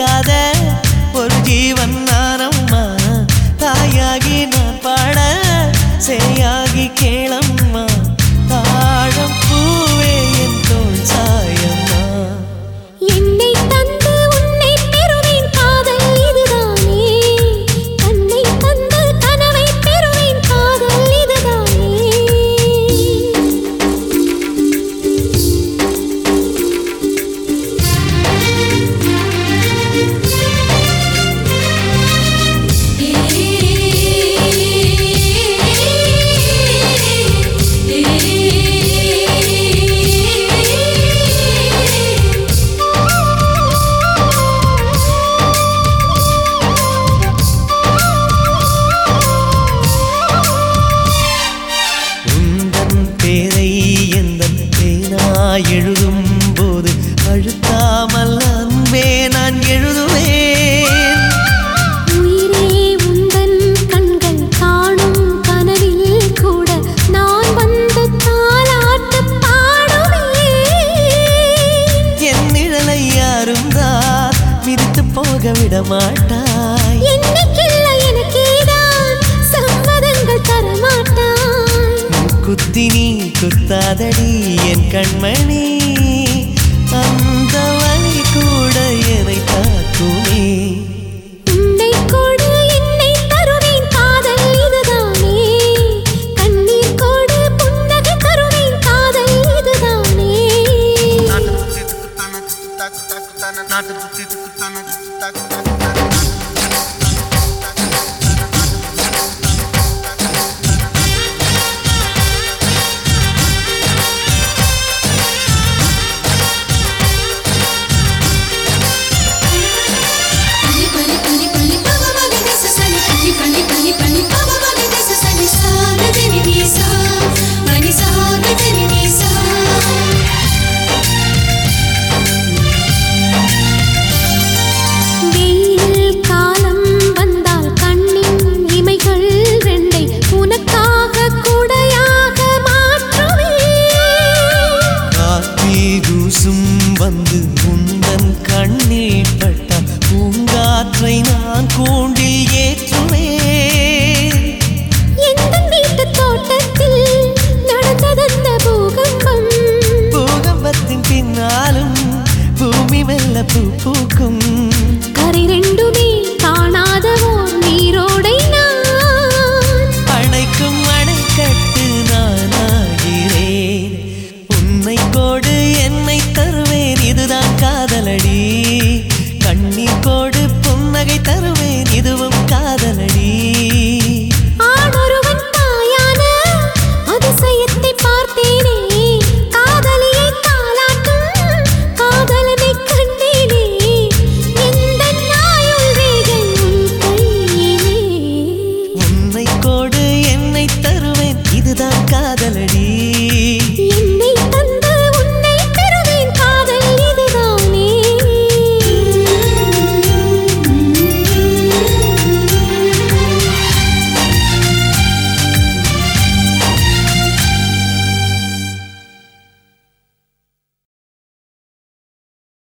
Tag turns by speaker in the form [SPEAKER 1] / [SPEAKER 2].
[SPEAKER 1] பிரிக்காத ஒரு ஜீவன் நானம்மா தாயாகி நான் பாட சேயாகி கேளம்மா தாழம் பூவே என் தோல் சாயம்மா
[SPEAKER 2] என்னை தந்து உன்னை பெறுவேன் காதல் இதுதானே கண்ணை தந்து கனவை பெறுவேன் காதல் இதுதானே
[SPEAKER 1] உந்தன் பேரை எந்த பேனா எழுதும் போது அழுத்தாமல் அன்பே நான் எழுதுவேன்
[SPEAKER 2] உயிரே உந்தன் கண்கள் காணும் கனவில் கூட நான் வந்து தாலாட்டு பாடுவேன்
[SPEAKER 1] என் நிழலை யாரும் தான் மிதித்து போக விட மாட்டாய்
[SPEAKER 2] என்னைக்கில்ல எனக்கேதான் சம்மதங்கள் தரமாட்டாய்
[SPEAKER 1] குத்தி நீ குத்தாதடி என் கண்மணி